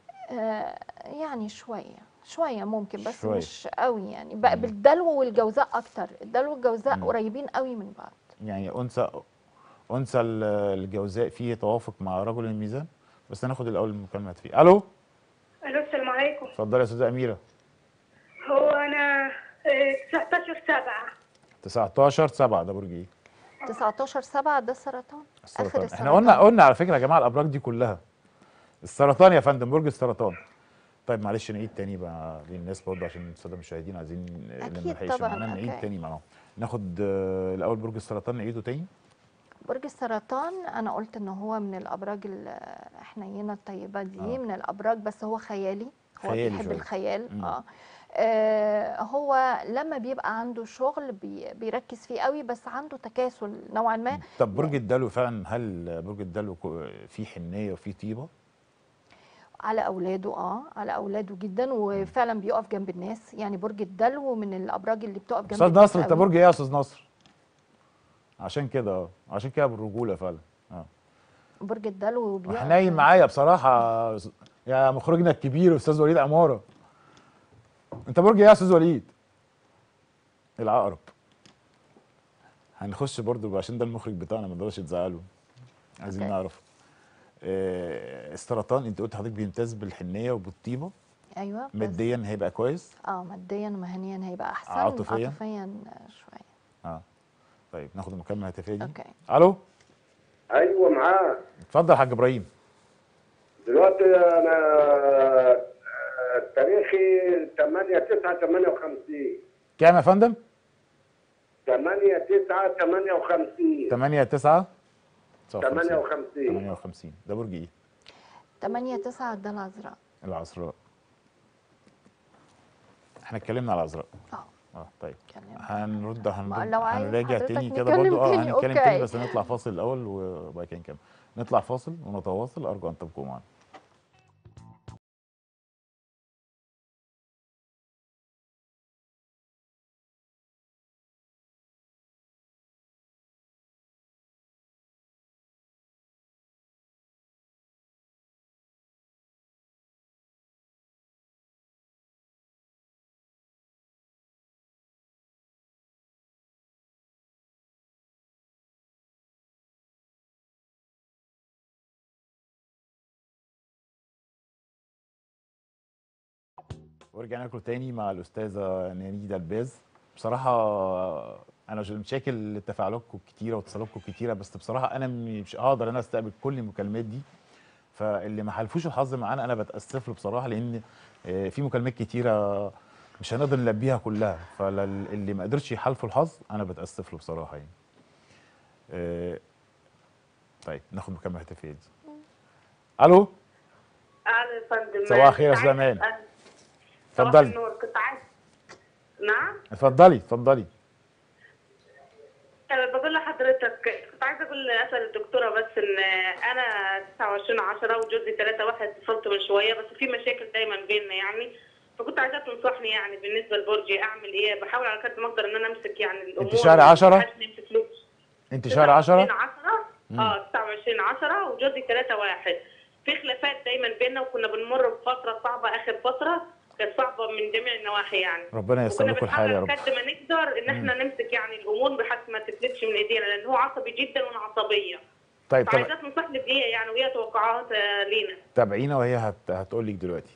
آه يعني شويه شويه ممكن بس شوية. مش قوي يعني بقى بالدلو والجوزاء اكتر الدلو والجوزاء مم. قريبين قوي من بعض يعني انثى انثى ال- الجوزاء فيه توافق مع رجل الميزان بس ناخد الاول المكالمات فيه الو الو السلام عليكم اتفضلي يا استاذه اميره هو انا آه، 19 7 19 7 ده برج ايه 19 7 ده السرطان اخر السرطان السرطان احنا قلنا قلنا على فكره يا جماعه الابراج دي كلها السرطان يا فندم برج السرطان طيب معلش نعيد تاني بقى للناس برضه عشان الساده المشاهدين عايزين أكيد اللي ما لحقش طبعاً، معانا نعيد أوكي. تاني معاهم ناخد آه، الاول برج السرطان نعيده تاني برج السرطان انا قلت ان هو من الابراج الحنينه الطيبه دي آه. من الابراج بس هو خيالي هو خيالي بيحب شوية. الخيال مم. اه آه، هو لما بيبقى عنده شغل بي- بيركز فيه قوي بس عنده تكاسل نوعا ما طب برج الدلو فعلا هل برج الدلو كو- فيه حنيه وفيه طيبه على اولاده اه على اولاده جدا وفعلا بيقف جنب الناس يعني برج الدلو من الابراج اللي بتقف جنب استاذ الناس نصر انت قوي. برج ايه يا استاذ نصر عشان كده اه عشان كده بالرجوله فعلا اه برج الدلو بيقف حنين معايا بصراحه يا مخرجنا الكبير استاذ وليد اماره انت برج ايه يا استاذ وليد العقرب هنخش برضو عشان ده المخرج بتاعنا ما نقدرش نزعله عايزين أوكي. نعرف آه، السرطان انت قلت حضرتك بيمتاز بالحنيه وبالطيبه ايوه بس ماديا هيبقى كويس اه ماديا ومهنيا هيبقى احسن عاطفياً؟ عاطفيا آه، شويه اه طيب ناخد المكالمه الهاتفيه دي اوكي الو ايوه معاه اتفضل يا حاج ابراهيم دلوقتي انا آه، تاريخي 8 9 58 كام يا فندم 8 9 58 8 9 58 58 ده برج ايه 8 9 ده العذراء العذراء احنا اتكلمنا على العذراء اه اه طيب اتكلم. هنرد هنرد لو عايز هنراجع حضرتك تاني كده نتكلم برضو اه تاني، هنتكلم أوكي. تاني بس نطلع فاصل الاول وبعد كده نكمل نطلع فاصل ونتواصل ارجو ان تبقوا معنا ورجعنا لكم تاني مع الاستاذه نانيدا الباز بصراحه انا مش مشاكل تفاعلاتكم كتيره واتصالاتكم كتيره بس بصراحه انا مش هقدر ان انا استقبل كل المكالمات دي فاللي ما حلفوش الحظ معانا انا بتاسف له بصراحه لان آه، في مكالمات كتيره مش هنقدر نلبيها كلها فاللي ما قدرش يحالفوا الحظ انا بتاسف له بصراحه يعني آه، طيب ناخد مكالمه هاتفيه دي الو اهلا يا فندم صباح الخير يا كنت عايزة سليمان. أسأل- صباح اتفضلي النور كنت عايز نعم اتفضلي اتفضلي أه، بقول لحضرتك كنت عايزه اقول اسال الدكتوره بس ان انا 29 10 وجوزي 3 1 اتصلت من شويه بس في مشاكل دايما بيننا يعني فكنت عايزاك تنصحني يعني بالنسبه لبرجي اعمل ايه بحاول على قد ما اقدر ان انا امسك يعني الامور شهر 10 ما حدش يمسك فلوس انت شهر 10 29 10 اه 29 10 وجوزي 3 1 في خلافات دايما بيننا وكنا بنمر بفتره صعبه اخر فتره كانت صعبه من جميع النواحي يعني ربنا ييسر وكنا لكم الحال يا بنحاول رب قد ما نقدر ان احنا نمسك يعني الامور بحيث ما تفلتش من ايدينا لان هو عصبي جدا وانا عصبيه طيب طب فعايزاك تنصحني بايه يعني وايه توقعات آه، لينا تابعينا وهي هت... هتقول لك دلوقتي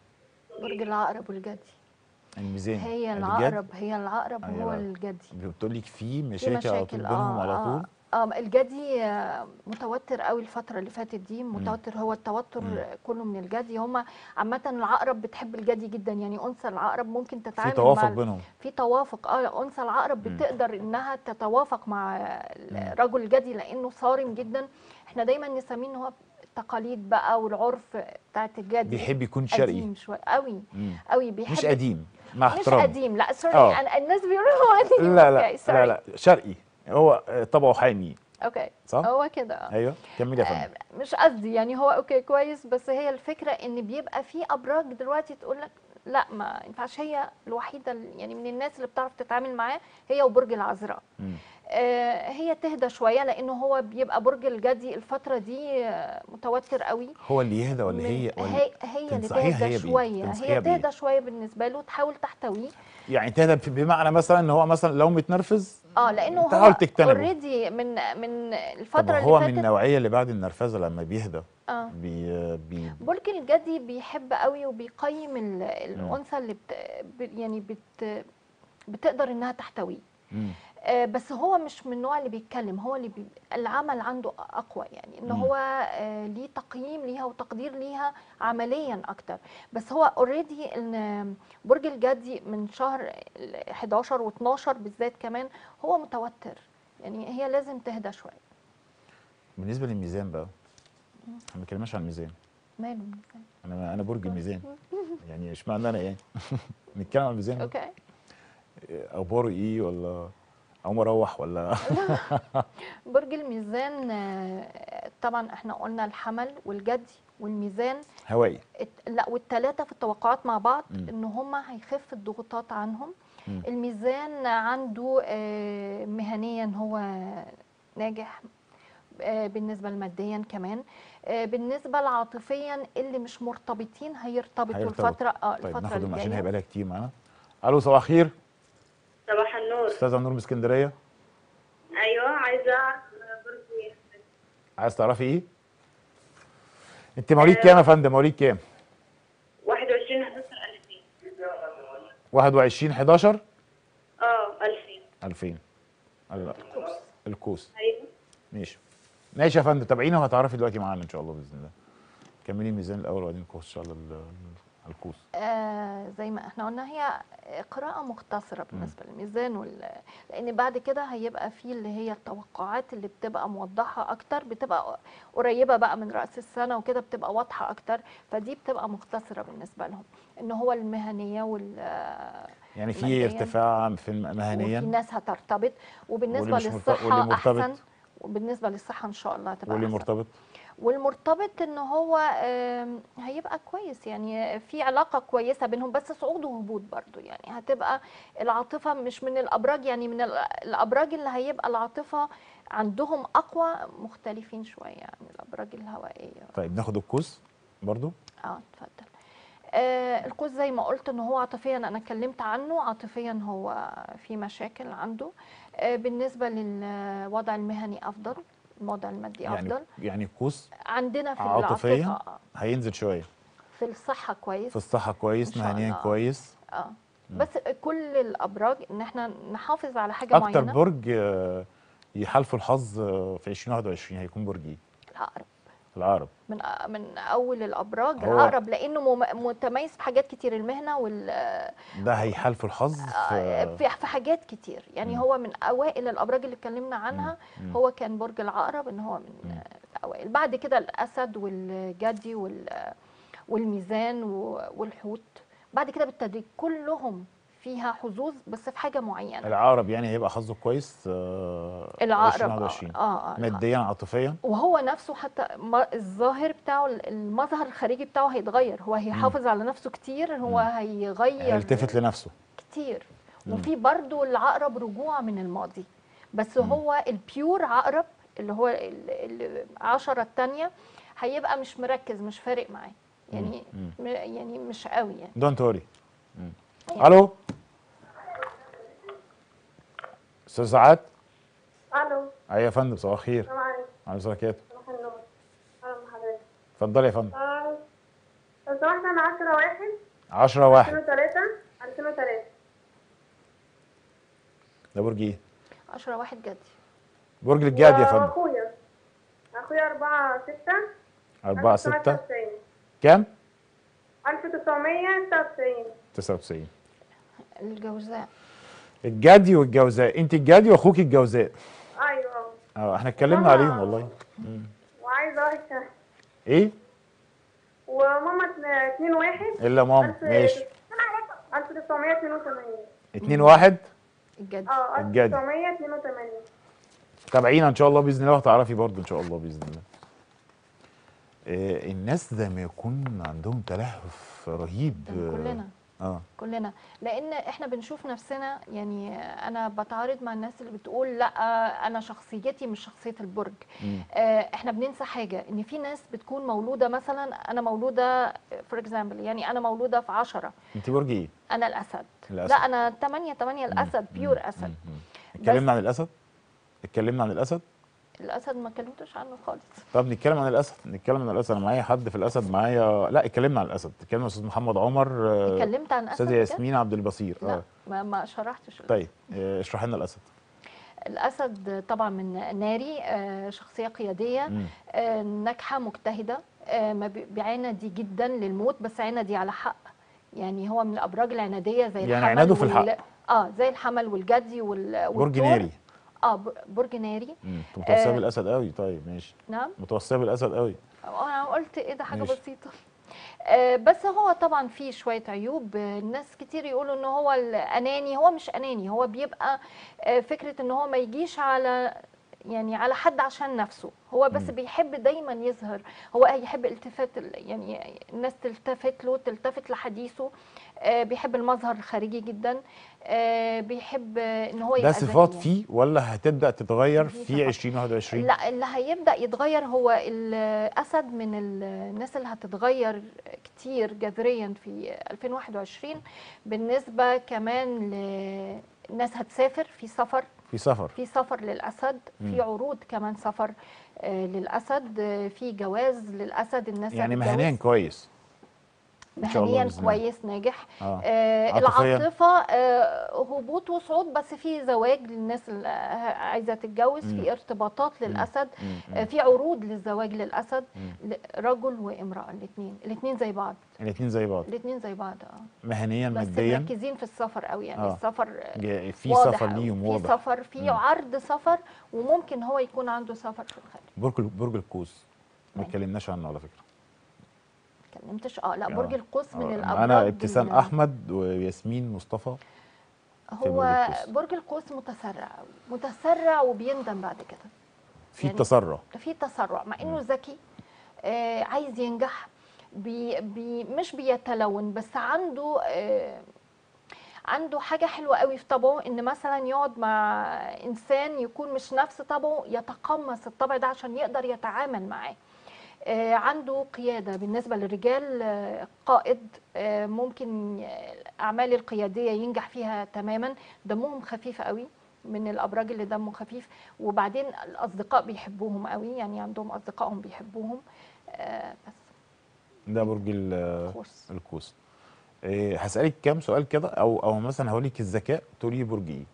برج العقرب والجدي الميزان هي الجد العقرب هي العقرب أيوة. هو الجدي بتقول لك في في مشاكل على طول بينهم آه، على آه. طول اه الجدي آه، متوتر قوي الفترة اللي فاتت دي متوتر هو التوتر مم. كله من الجدي هما عامة العقرب بتحب الجدي جدا يعني أنثى العقرب ممكن في تتعامل توافق مع بينهم في توافق اه انثى العقرب مم. بتقدر انها تتوافق مع الرجل الجدي لانه صارم جدا احنا دايما نسميه ان هو التقاليد بقى والعرف بتاعت الجدي بيحب يكون شرقي قديم شويه قوي مم. قوي بيحب مش قديم مع مش احترامي قديم لا سوري آه. انا الناس بيقولوا هو قديم لا أوكي، لا سوري. لا لا شرقي هو آه، طبعه حامي اوكي صح؟ هو كده آه. ايوه كملي يا فندم آه، مش قصدي يعني هو اوكي كويس بس هي الفكره ان بيبقى في ابراج دلوقتي تقول لك لا ما ينفعش هي الوحيده ال- يعني من الناس اللي بتعرف تتعامل معاه هي وبرج العذراء مم. آه، هي تهدى شويه لانه هو بيبقى برج الجدي الفتره دي آه، متوتر قوي هو اللي يهدى ولا من- هي ولا هي هي اللي تنصحيها تهدى هي بإيه؟ شويه تنصحيها هي بإيه؟ تهدى شويه بالنسبه له تحاول تحتويه يعني تهدى في- بمعنى مثلا ان هو مثلا لو متنرفز اه لانه تحاول هو تجتنبه. اوريدي من من الفتره طب اللي هو فاتت من النوعيه اللي بعد النرفزه لما بيهدى اه بي بي برج الجدي بيحب قوي وبيقيم ال- الانثى اللي بت ب- يعني بت بتقدر انها تحتويه مم. آه، بس هو مش من النوع اللي بيتكلم هو اللي بي... العمل عنده اقوى يعني ان مم. هو آه، ليه تقييم ليها وتقدير ليها عمليا اكتر بس هو اوريدي ان برج الجدي من شهر ال 11 و12 بالذات كمان هو متوتر يعني هي لازم تهدى شويه بالنسبه للميزان بقى احنا ما بنتكلمش عن الميزان ماله الميزان انا انا برج الميزان يعني اشمعنى انا يعني نتكلم عن الميزان اوكي اخباره ايه ولا اقوم اروح ولا برج الميزان آه، طبعا احنا قلنا الحمل والجدي والميزان هوائي الت- لا والثلاثه في التوقعات مع بعض مم. ان هم هيخف الضغوطات عنهم مم. الميزان عنده آه، مهنيا هو ناجح آه، بالنسبه لماديا كمان آه، بالنسبه لعاطفيا اللي مش مرتبطين هيرتبطوا هيرتبط. الفتره اه طيب الفتره ناخد اللي ام عشان جايه هيبقى لها كتير معانا الو صباح الخير صباح النور استاذه نور من اسكندريه ايوه عايزه اعرف برضه عايز تعرفي ايه انت مواليد كام يا فندم مواليد كام 21 11 2000 21 11 اه 2000 2000 لا الكوس ايوه ماشي ماشي يا فندم تابعينا وهتعرفي دلوقتي معانا ان شاء الله باذن الله كملي الميزان الاول وبعدين نخش على ال- على الكوس آه زي ما احنا قلنا هي قراءة مختصرة بالنسبة للميزان وال... لأن بعد كده هيبقى في اللي هي التوقعات اللي بتبقى موضحة أكتر بتبقى قريبة بقى من رأس السنة وكده بتبقى واضحة أكتر فدي بتبقى مختصرة بالنسبة لهم إن هو المهنية وال يعني في مادياً. ارتفاع في الم- وفي مهنيا ناس هترتبط وبالنسبة واللي مش مرت- للصحة واللي مرتبط؟ أحسن وبالنسبة للصحة إن شاء الله هتبقى واللي أحسن. مرتبط والمرتبط ان هو آم، هيبقى كويس يعني في علاقه كويسه بينهم بس صعود وهبوط برضو يعني هتبقى العاطفه مش من الابراج يعني من ال- الابراج اللي هيبقى العاطفه عندهم اقوى مختلفين شويه عن الابراج الهوائيه طيب ناخد الكوس برضو اه اتفضل آه القوس زي ما قلت ان هو عاطفيا انا اتكلمت عنه عاطفيا هو في مشاكل عنده آه بالنسبه للوضع المهني افضل الوضع المادي يعني افضل يعني الكوس عندنا في عاطفياً؟ العاطفه آه، هينزل شويه في الصحه كويس في الصحه كويس إن شاء مهنيا الله. كويس اه بس كل الابراج ان احنا نحافظ على حاجه اكتر معينه برج آه، يحالفه الحظ آه، في 2021 هيكون برج ايه العقرب العقرب من من اول الابراج هو- العقرب لانه مم- متميز في حاجات كتير المهنه وال ده هيحالفه الحظ آه، في في في حاجات كتير يعني مم. هو من اوائل الابراج اللي اتكلمنا عنها مم. هو كان برج العقرب ان هو من مم. آه، الاوائل بعد كده الاسد والجدي وال- والميزان و- والحوت بعد كده بالتدريج كلهم فيها حظوظ بس في حاجه معينه العقرب يعني هيبقى حظه كويس آه، العقرب آه 2021 آه, آه العقرب. ماديا عاطفيا وهو نفسه حتى ما- الظاهر بتاعه المظهر الخارجي بتاعه هيتغير هو هيحافظ على نفسه كتير هو مم. هيغير هيلتفت لنفسه كتير مم. وفي برضو العقرب رجوع من الماضي بس مم. هو البيور عقرب اللي هو ال- العشرة التانية هيبقى مش مركز مش فارق معاه يعني مم. م- يعني مش قوي يعني دونت وري الو استاذ سعاد الو ايوه يا فندم صباح الخير السلام عليكم على البركاته صباح النور اهلا بحضرتك اتفضلي يا فندم آه، لو سمحت انا 10 واحد 10 واحد 2003 2003 ده برج ايه؟ عشرة واحد جدي برج الجاد يا فندم واخويا اخويا 4 6 4 6 1999 كام؟ 1999 99 الجوزاء الجدي والجوزاء انت الجدي واخوك الجوزاء ايوه اه احنا اتكلمنا ماما. عليهم والله مم. وعايزه واحد شهر ايه؟ وماما 2 1 الا ماما ماشي 1982 2 1 الجدي اه الجدي. 1982 تابعينا ان شاء الله باذن الله وهتعرفي برضه ان شاء الله باذن الله آه الناس زي ما يكون عندهم تلهف رهيب آه، كلنا اه كلنا لان احنا بنشوف نفسنا يعني انا بتعارض مع الناس اللي بتقول لا انا شخصيتي مش شخصيه البرج مم. آه، احنا بننسى حاجه ان في ناس بتكون مولوده مثلا انا مولوده فور اكزامبل يعني انا مولوده في عشرة انت برج ايه؟ انا الاسد الأسد. لا انا 8 8 الاسد بيور اسد مم. مم. اتكلمنا عن الاسد؟ اتكلمنا عن الاسد؟ الاسد ما كلمتش عنه خالص طب نتكلم عن الاسد نتكلم عن الاسد انا معايا حد في الاسد معايا لا اتكلمنا عن الاسد اتكلمنا استاذ محمد عمر آه، اتكلمت عن اسد استاذه بجد؟ ياسمين عبد البصير لا اه ما, ما شرحتش طيب آه، اشرح لنا الاسد الاسد طبعا من ناري آه، شخصيه قياديه مم. آه، ناجحه مجتهده آه، ما بي- بيعاندي جدا للموت بس عندي على حق يعني هو من الابراج العناديه زي يعني الحمل عناده في وال- الحق. اه زي الحمل والجدي وال برج والثور. ناري اه ب- برج ناري مم. انت متوصيه آه. بالاسد قوي طيب ماشي نعم متوصيه بالاسد قوي انا قلت ايه ده حاجه ماشي. بسيطه آه، بس هو طبعا فيه شويه عيوب آه، الناس كتير يقولوا ان هو الاناني هو مش اناني هو بيبقى آه، فكره ان هو ما يجيش على يعني على حد عشان نفسه هو بس مم. بيحب دايما يظهر هو يحب التفات ال- يعني الناس تلتفت له تلتفت لحديثه آه، بيحب المظهر الخارجي جدا آه، بيحب آه، ان هو ده يبقى صفات زكي. فيه ولا هتبدا تتغير دي في صفات. 2021 لا اللي هيبدأ يتغير هو الأسد من ال- الناس اللي هتتغير كتير جذريا في 2021 بالنسبة كمان لناس هتسافر في سفر في سفر في سفر للأسد مم. في عروض كمان سفر آه، للأسد آه، في جواز للأسد الناس يعني هتتجوز. مهنيا كويس إن شاء الله مهنيا بإذن الله. كويس ناجح اه آه عاطفياً؟ العاطفة آه هبوط وصعود بس في زواج للناس اللي عايزة تتجوز مم. في ارتباطات للأسد مم. آه في عروض للزواج للأسد مم. ل- رجل وامرأة الاثنين الاثنين زي بعض الاثنين زي بعض الاثنين زي بعض اه مهنيا بس ماديا مركزين في السفر قوي يعني آه. السفر آه، جا- في واضح سفر أوي. ليهم في واضح سفر في مم. عرض سفر وممكن هو يكون عنده سفر في الخارج برج برج القوس ما أيوة. اتكلمناش عنه على فكره اتكلمتش اه لا برج آه. القوس من آه، الابراج انا ابتسام ال- احمد وياسمين مصطفى في هو برج القوس. برج القوس متسرع قوي متسرع وبيندم بعد كده في يعني- التسرع في تسرع مع انه ذكي آه عايز ينجح بي بي مش بيتلون بس عنده آه عنده حاجة حلوة قوي في طبعه ان مثلا يقعد مع انسان يكون مش نفس طبعه يتقمص الطبع ده عشان يقدر يتعامل معاه آه، عنده قيادة بالنسبة للرجال آه، قائد آه، ممكن آه، الأعمال القيادية ينجح فيها تماما دمهم خفيف قوي من الأبراج اللي دمه خفيف وبعدين الأصدقاء بيحبوهم قوي يعني عندهم أصدقائهم بيحبوهم آه، بس ده برج ال- قوس القوس إيه هسألك كام سؤال كده او او مثلا هقول لك الذكاء تقولي لي برج ايه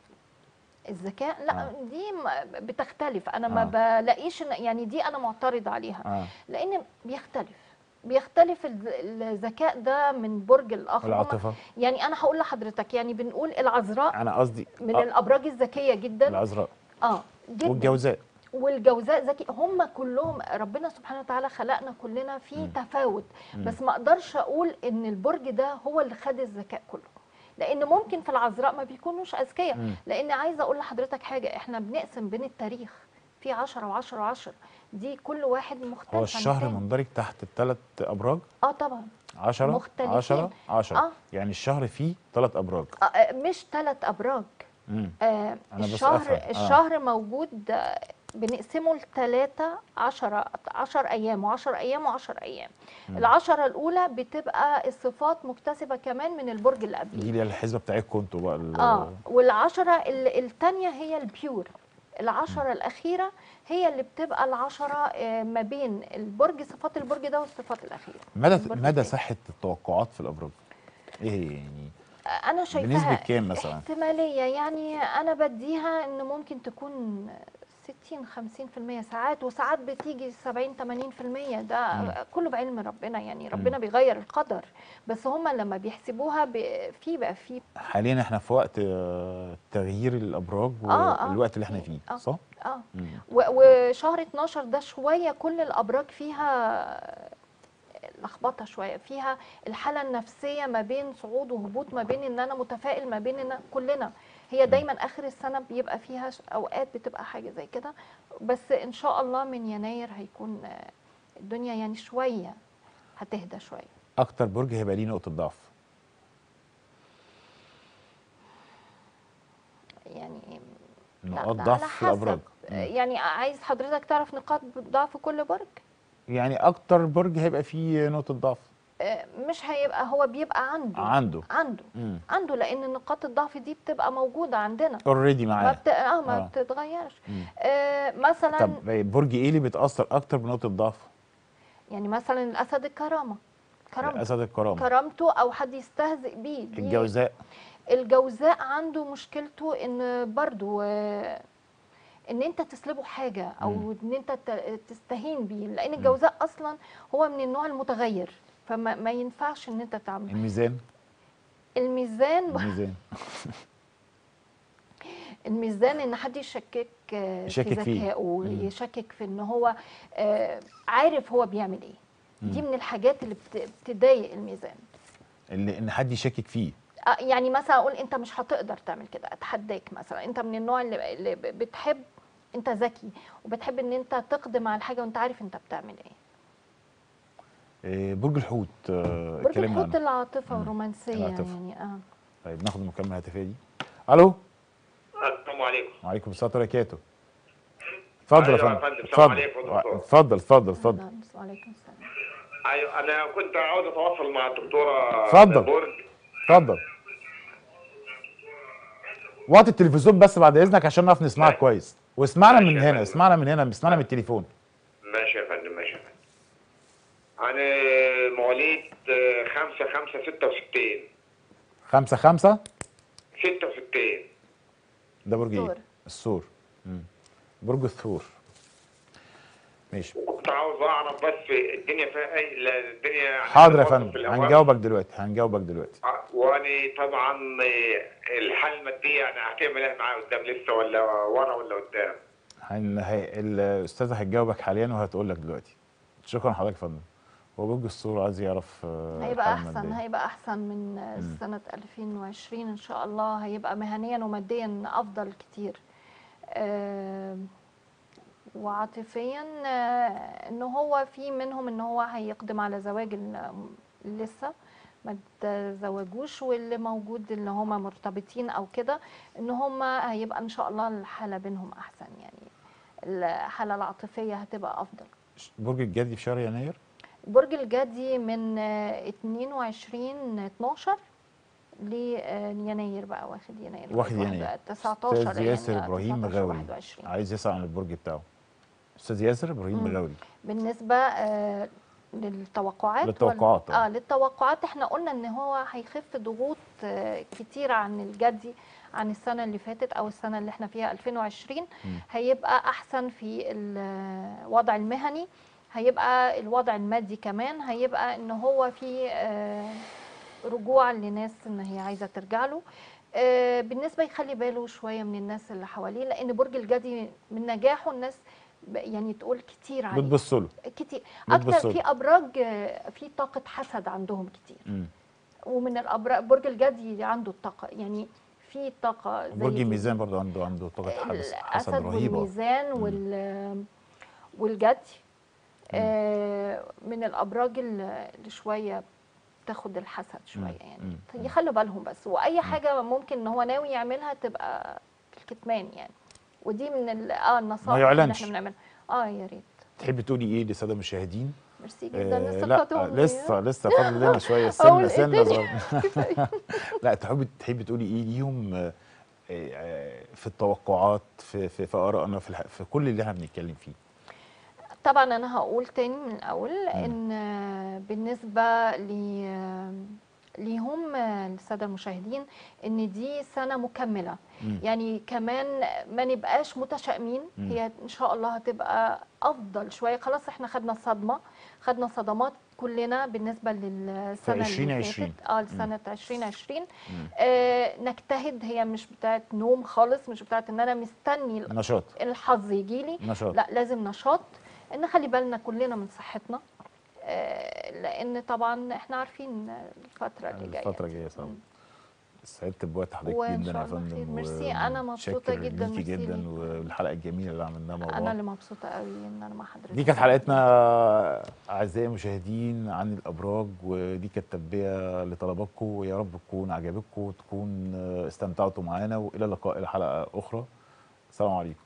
الذكاء لا آه. دي م- بتختلف أنا ما آه. بلاقيش إن- يعني دي أنا معترض عليها اه لأن بيختلف بيختلف الذ- الذكاء ده من برج الآخر هما- العاطفه يعني انا هقول لحضرتك يعني بنقول العذراء انا قصدي من آه، الابراج الذكيه جدا العذراء اه جدا والجوزاء والجوزاء ذكي هم كلهم ربنا سبحانه وتعالى خلقنا كلنا في مم. تفاوت مم. بس ما اقدرش اقول ان البرج ده هو اللي خد الذكاء كله لان ممكن في العذراء ما بيكونوش اذكياء مم. لان عايزه اقول لحضرتك حاجه احنا بنقسم بين التاريخ في 10 و10 و10 دي كل واحد مختلف هو عن الشهر التاني. مندرج تحت الثلاث ابراج اه طبعا 10 مختلفين. 10 10 آه. يعني الشهر فيه ثلاث ابراج آه آه، مش ثلاث ابراج امم آه أنا بس الشهر أفهم. آه. الشهر موجود آه، بنقسمه لثلاثة عشرة عشر أيام وعشر أيام وعشر أيام مم. العشرة الأولى بتبقى الصفات مكتسبة كمان من البرج اللي دي قبليه اللي هي الحسبه بتاعتكم انتوا بقى ال- اه والعشرة ال- التانية هي البيور العشرة الأخيرة هي اللي بتبقى العشرة آه، ما بين البرج صفات البرج ده والصفات الأخيرة مدى البرج مدى التاني. صحه التوقعات في الابراج ايه هي يعني آه، أنا شايفاها بنسبه كام مثلا احتمالية يعني أنا بديها إن ممكن تكون 60 50% ساعات وساعات بتيجي 70 80% ده مم. كله بعلم ربنا يعني ربنا بيغير القدر بس هما لما بيحسبوها ب- في بقى في حاليا احنا في وقت آه، تغيير الابراج آه، آه. والوقت اللي احنا فيه آه. صح؟ اه مم. و- وشهر 12 ده شوية كل الأبراج فيها لخبطة شوية فيها الحالة النفسية ما بين صعود وهبوط ما بين ان انا متفائل ما بين ان كلنا هي دايما اخر السنة بيبقى فيها ش- اوقات بتبقى حاجة زي كده بس ان شاء الله من يناير هيكون آه، الدنيا يعني شوية هتهدى شوية اكتر برج هيبقى ليه نقطه ضعف يعني نقاط ده ضعف على في الابراج حسب. مم. يعني عايز حضرتك تعرف نقاط ضعف كل برج يعني اكتر برج هيبقى فيه نقطه ضعف آه، مش هيبقى هو بيبقى عنده عنده عنده امم عنده لان نقاط الضعف دي بتبقى موجوده عندنا اوريدي ما معاه بت... اه ما آه. بتتغيرش مم. آه مثلا طب برج ايه اللي بيتاثر اكتر بنقطه ضعف؟ يعني مثلا الاسد الكرامه كرامته اسد الكرامه كرامته او حد يستهزئ بيه دي الجوزاء الجوزاء عنده مشكلته ان برضو آه، ان انت تسلبه حاجه او مم. ان انت ت- تستهين بيه لان الجوزاء اصلا هو من النوع المتغير فما ما ينفعش ان انت تعمل الميزان الميزان الميزان الميزان ان حد يشكك آه، في يشكك فيه. ذكائه مم. يشكك في ان هو آه، عارف هو بيعمل ايه دي من الحاجات اللي بت- بتضايق الميزان اللي ان حد يشكك فيه آه، يعني مثلا اقول انت مش هتقدر تعمل كده اتحداك مثلا انت من النوع اللي, اللي بتحب انت ذكي وبتحب ان انت تقدم على الحاجه وانت عارف انت بتعمل ايه آه، برج الحوت آه، برج اتكلمنا الحوت عنه العاطفه مم. والرومانسيه العاطفة. يعني اه طيب ناخد المكالمه الهاتفيه دي الو السلام عليكم وعليكم السلام وبركاته اتفضل يا أيوة يا فندم فندم، السلام اتفضل عليكم يا دكتور. اتفضل اتفضل اتفضل نعم، وعليكم السلام ايوه انا كنت عاوز اتواصل مع الدكتوره اتفضل. برج اتفضل وطي التلفزيون بس بعد اذنك عشان نعرف نسمعك ماشي. كويس واسمعنا ماشي من يا هنا فندم. اسمعنا من هنا اسمعنا من التليفون ماشي يا فندم ماشي يا فندم انا مواليد آه، خمسة خمسة ستة وستين خمسة خمسة ستة وستين ده برج الثور. ايه؟ الثور مم. برج الثور ماشي كنت عاوز اعرف بس الدنيا فيها اي لا الدنيا يعني حاضر يا برضه في فندم الأول. هنجاوبك دلوقتي هنجاوبك دلوقتي آه، وانا طبعا آه، الحاله الماديه يعني هتعمل ايه معايا قدام لسه ولا ورا ولا قدام؟ هن... هي... الاستاذه هتجاوبك حاليا وهتقول لك دلوقتي شكرا لحضرتك يا فندم هو برج الثور عايز يعرف آه، هيبقى الحالة احسن المادية. هيبقى احسن من مم. سنه 2020 ان شاء الله هيبقى مهنيا وماديا افضل كتير آم، وعاطفيا آه، ان هو في منهم ان هو هيقدم على زواج ال- لسه ما تزوجوش واللي موجود اللي هما مرتبطين او كده ان هما هيبقى ان شاء الله الحاله بينهم احسن يعني الحاله العاطفيه هتبقى افضل برج الجدي في شهر يناير برج الجدي من آه، 22 12 ليناير بقى واخد يناير واخد لغاية يناير. واحد- 19 استاذ ياسر يعني ابراهيم 19 مغاوري 21 عايز يسال عن البرج بتاعه استاذ ياسر ابراهيم مم. مغاوري بالنسبه آه، للتوقعات للتوقعات، ولا- آه. اه للتوقعات احنا قلنا ان هو هيخف ضغوط آه، كتير عن الجدي عن السنه اللي فاتت او السنه اللي احنا فيها 2020 مم. هيبقى احسن في الوضع المهني هيبقى الوضع المادي كمان هيبقى ان هو في آه، رجوع لناس ان هي عايزه ترجع له آه، بالنسبه يخلي باله شويه من الناس اللي حواليه لان برج الجدي من نجاحه الناس ب- يعني تقول كتير عليه بتبص له كتير بتبص اكتر له. في ابراج آه، في طاقه حسد عندهم كتير مم. ومن الابراج برج الجدي عنده الطاقه يعني في طاقه زي برج دي. الميزان برضو عنده عنده طاقه حدث حسد الاسد رهيبه والميزان مم. وال والجدي آه، من الابراج اللي اللي شويه تاخد الحسد شويه مم. يعني مم. يخلوا بالهم بس واي حاجه ممكن ان هو ناوي يعملها تبقى في الكتمان يعني ودي من ال- اه النصائح اللي يعلنش. احنا بنعملها اه يا ريت تحبي تقولي ايه للساده المشاهدين ميرسي جدا آه لسه لا فاتوني. لسه لسه فاضل لنا شويه أقول سنه إيه سنه تاني؟ صغيرة. لا تحبي تحبي تقولي ايه ليهم آه، آه، في التوقعات في في في ارائنا في, الح- في كل اللي احنا بنتكلم فيه طبعا انا هقول تاني من الاول ان آه، بالنسبه ل ليهم آه، الساده المشاهدين ان دي سنه مكمله مم. يعني كمان ما نبقاش متشائمين مم. هي ان شاء الله هتبقى افضل شويه خلاص احنا خدنا صدمه خدنا صدمات كلنا بالنسبه للسنه اللي 2020. فاتت اه لسنه 2020 آه نجتهد هي مش بتاعت نوم خالص مش بتاعت ان انا مستني نشاط الحظ يجي لي نشاط لا لازم نشاط نخلي بالنا كلنا من صحتنا آه، لان طبعا احنا عارفين الفتره اللي جايه الفتره الجايه صعبه مم. سعدت بوقت حضرتك وإن جدا شاء يا الله فندم خير. ميرسي، أنا مبسوطة ومتشكر جدا، ليكي ميرسي جدا ليك. والحلقه الجميله اللي عملناها مع انا بعض اللي مبسوطه قوي ان انا مع حضرتك دي كانت حلقتنا اعزائي المشاهدين عن الابراج ودي كانت تلبيه لطلباتكم ويا رب تكون عجبتكم وتكون استمتعتوا معانا والى اللقاء الى حلقه اخرى السلام عليكم